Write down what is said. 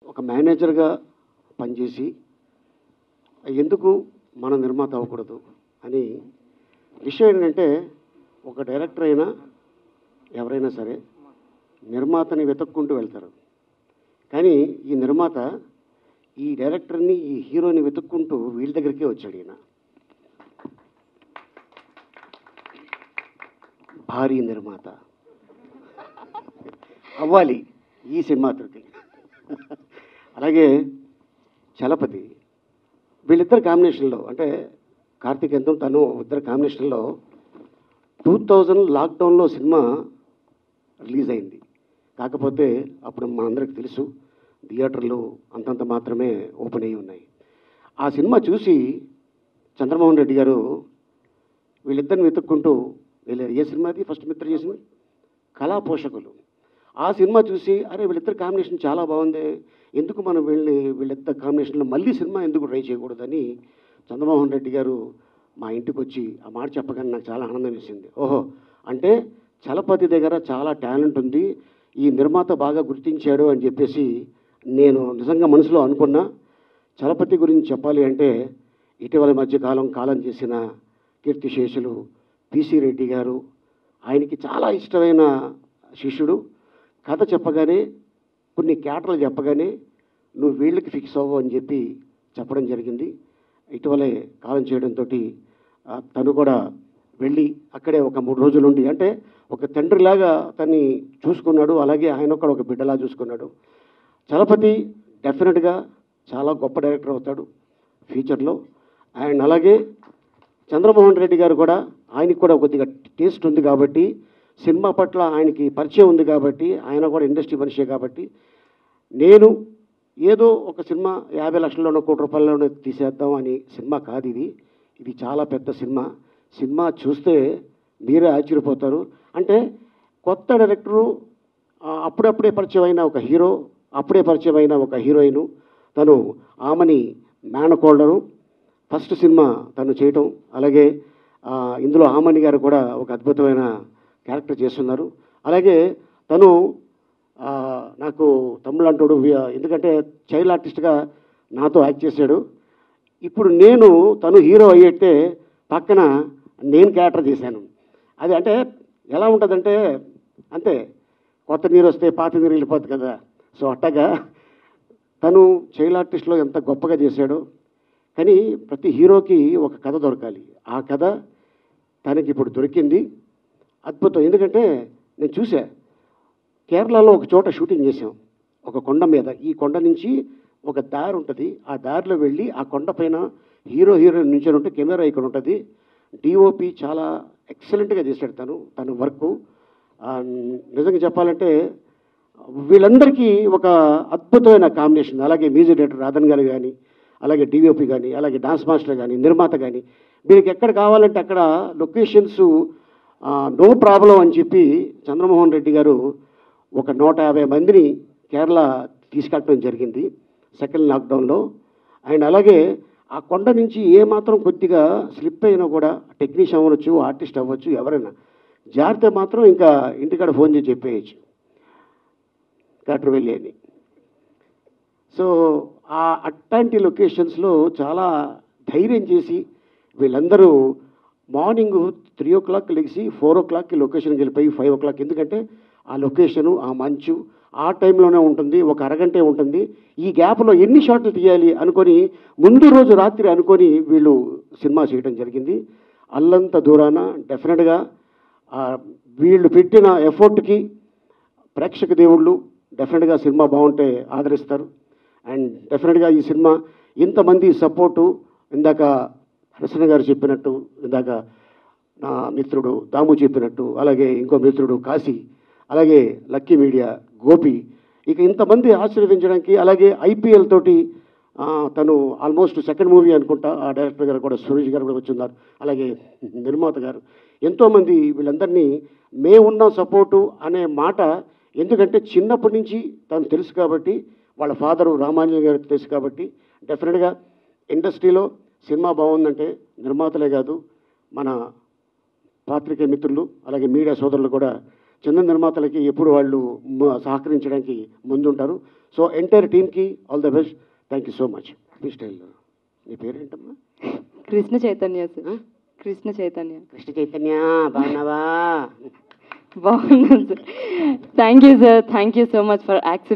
ఒక మేనేజర్గా పనిచేసి ఎందుకు మన నిర్మాత అవ్వకూడదు అని విషయం ఏంటంటే ఒక డైరెక్టర్ అయినా ఎవరైనా సరే నిర్మాతని వెతుక్కుంటూ వెళ్తారు కానీ ఈ నిర్మాత ఈ డైరెక్టర్ని ఈ హీరోని వెతుక్కుంటూ వీళ్ళ దగ్గరికే వచ్చాడు ఈయన భారీ నిర్మాత అవ్వాలి ఈ సినిమాతోటి అలాగే చలపతి వీళ్ళిద్దరు కాంబినేషన్లో అంటే కార్తీక్ ఎంతో తను ఇద్దరు కాంబినేషన్లో టూ థౌజండ్ లాక్డౌన్లో సినిమా రిలీజ్ అయింది కాకపోతే అప్పుడు మనందరికి తెలుసు థియేటర్లు అంతంత మాత్రమే ఓపెన్ అయ్యి ఉన్నాయి ఆ సినిమా చూసి చంద్రమోహన్ రెడ్డి గారు వీళ్ళిద్దరిని వెతుక్కుంటూ వెళ్ళారు ఏ సినిమాది ఫస్ట్ మిత్ర చేసింది కళా పోషకులు ఆ సినిమా చూసి అరే వీళ్ళిద్దరు కాంబినేషన్ చాలా బాగుంది ఎందుకు మనం వీళ్ళని వీళ్ళిద్దరు కాంబినేషన్లో మళ్ళీ సినిమా ఎందుకు ట్రై చేయకూడదని చంద్రమోహన్ రెడ్డి గారు మా ఇంటికి వచ్చి ఆ మాట చెప్పగానే నాకు చాలా ఆనందం వేసింది ఓహో అంటే చలపతి దగ్గర చాలా టాలెంట్ ఉంది ఈ నిర్మాత బాగా గుర్తించాడు అని చెప్పేసి నేను నిజంగా మనసులో అనుకున్నా చలపతి గురించి చెప్పాలి అంటే ఇటీవల మధ్యకాలం కాలం చేసిన కీర్తిశేషులు పిసి రెడ్డి గారు ఆయనకి చాలా ఇష్టమైన శిష్యుడు కథ చెప్పగానే కొన్ని క్యాటర్లు చెప్పగానే నువ్వు వీళ్ళకి ఫిక్స్ అవ్వు అని చెప్పి చెప్పడం జరిగింది ఇటీవలే కాలం చేయడంతో తను కూడా వెళ్ళి అక్కడే ఒక మూడు రోజులు ఉండి అంటే ఒక తండ్రిలాగా తన్ని చూసుకున్నాడు అలాగే ఆయన కూడా ఒక బిడ్డలా చూసుకున్నాడు చలపతి డెఫినెట్గా చాలా గొప్ప డైరెక్టర్ అవుతాడు ఫ్యూచర్లో అండ్ అలాగే చంద్రమోహన్ రెడ్డి గారు కూడా ఆయనకి కూడా కొద్దిగా టేస్ట్ ఉంది కాబట్టి సినిమా పట్ల ఆయనకి పరిచయం ఉంది కాబట్టి ఆయన కూడా ఇండస్ట్రీ మనిషే కాబట్టి నేను ఏదో ఒక సినిమా యాభై లక్షల్లోనో కోటి రూపాయల్లోనో తీసేద్దాం అని సినిమా కాదు ఇది ఇది చాలా పెద్ద సినిమా సినిమా చూస్తే మీరే ఆశ్చర్యపోతారు అంటే కొత్త డైరెక్టరు ఆ, అప్పుడప్పుడే పరిచయం అయిన ఒక హీరో అప్పుడే పరిచయం అయిన ఒక హీరోయిన్ తను ఆమని మేనకోల్డరు ఫస్ట్ సినిమా తను చేయటం అలాగే ఆ, ఇందులో ఆమని గారు కూడా ఒక అద్భుతమైన క్యారెక్టర్ చేస్తున్నారు అలాగే తను ఆ, నాకు తమ్ముడు అంటాడు వి- ఎందుకంటే చైల్డ్ ఆర్టిస్ట్గా నాతో యాక్ట్ చేశాడు ఇప్పుడు నేను తను హీరో అయ్యేట్టే పక్కన నేను క్యారెక్టర్ చేశాను అది అంటే ఎలా ఉంటుందంటే అంతే కొత్త నీరు వస్తే పాత నీరు వెళ్ళిపోతుంది కదా సో అట్టగా తను చైల్డ్ ఆర్టిస్ట్లో ఎంత గొప్పగా చేశాడో కానీ ప్రతి హీరోకి ఒక కథ దొరకాలి ఆ కథ తనకి ఇప్పుడు దొరికింది అద్భుతం ఎందుకంటే నేను చూసా కేరళలో ఒక చోట షూటింగ్ చేసాం ఒక కొండ మీద ఈ కొండ నుంచి ఒక దారి ఉంటుంది ఆ దారిలో వెళ్ళి ఆ కొండ పైన హీరో హీరోయిన్ నుంచి ఉంటే కెమెరా ఇక్కడ ఉంటుంది డిఓపి చాలా ఎక్సలెంట్గా చేశాడు తను తన వర్క్ నిజంగా చెప్పాలంటే వీళ్ళందరికీ ఒక అద్భుతమైన కాంబినేషన్ అలాగే మ్యూజిక్ డైరెక్టర్ రాధన్ గారు కానీ అలాగే డిఓపి కానీ అలాగే డాన్స్ మాస్టర్ కానీ నిర్మాత కానీ వీరికి ఎక్కడ కావాలంటే అక్కడ లొకేషన్స్ నో ప్రాబ్లం అని చెప్పి చంద్రమోహన్ రెడ్డి గారు ఒక నూట యాభై మందిని కేరళ తీసుకెళ్ళడం జరిగింది సెకండ్ లాక్డౌన్లో అండ్ అలాగే ఆ కొండ నుంచి ఏ మాత్రం కొద్దిగా స్లిప్ అయినా కూడా టెక్నీషియన్ అవ్వచ్చు ఆర్టిస్ట్ అవ్వచ్చు ఎవరైనా జారితే మాత్రం ఇంకా ఇంటికాడ ఫోన్ చేసి చెప్పేయచ్చు డాక్టర్ వెళ్ళి అని సో ఆ అట్లాంటి లొకేషన్స్లో చాలా ధైర్యం చేసి వీళ్ళందరూ మార్నింగ్ త్రీ ఓ క్లాక్ లెగిసి ఫోర్ ఓ క్లాక్కి లొకేషన్కి వెళ్ళిపోయి ఫైవ్ ఓ క్లాక్ ఎందుకంటే ఆ లొకేషను ఆ మంచు ఆ టైంలోనే ఉంటుంది ఒక అరగంటే ఉంటుంది ఈ గ్యాప్లో ఎన్ని షాట్లు తీయాలి అనుకొని ముందు రోజు రాత్రి అనుకొని వీళ్ళు సినిమా చేయడం జరిగింది అల్లంత దూరాన డెఫినెట్గా ఆ వీళ్ళు పెట్టిన ఎఫర్ట్కి ప్రేక్షక దేవుళ్ళు డెఫినెట్గా సినిమా బాగుంటే ఆదరిస్తారు అండ్ డెఫినెట్గా ఈ సినిమా ఇంతమంది సపోర్టు ఇందాక హర్షణ గారు చెప్పినట్టు ఇందాక నా మిత్రుడు దాము చెప్పినట్టు అలాగే ఇంకో మిత్రుడు కాశీ అలాగే లక్కీ మీడియా గోపి ఇక ఇంతమంది ఆశీర్వదించడానికి అలాగే ఐపీఎల్ తోటి ఆ, తను ఆల్మోస్ట్ సెకండ్ మూవీ అనుకుంటా ఆ డైరెక్టర్ గారు కూడా సురేష్ గారు కూడా వచ్చున్నారు అలాగే నిర్మాత గారు ఎంతోమంది వీళ్ళందరినీ మేమున్న సపోర్టు అనే మాట ఎందుకంటే చిన్నప్పటి నుంచి తను తెలుసు కాబట్టి వాళ్ళ ఫాదరు రామాంజన్ గారు తెలుసు కాబట్టి డెఫినెట్గా ఇండస్ట్రీలో సినిమా బాగుందంటే నిర్మాతలే కాదు మన పాత్రికేయ మిత్రులు అలాగే మీడియా సోదరులు కూడా చిన్న నిర్మాతలకి ఎప్పుడు వాళ్ళు మ- సహకరించడానికి ముందుంటారు సో ఎంటైర్ టీమ్కి all the best thank you so much మీ స్టైల్లో నీ పేరేంటమ్మా కృష్ణ చైతన్య సార్ కృష్ణ చైతన్య కృష్ణ చైతన్య బాగున్నావా బాగున్నాను sir thank you sir thank you so much for accept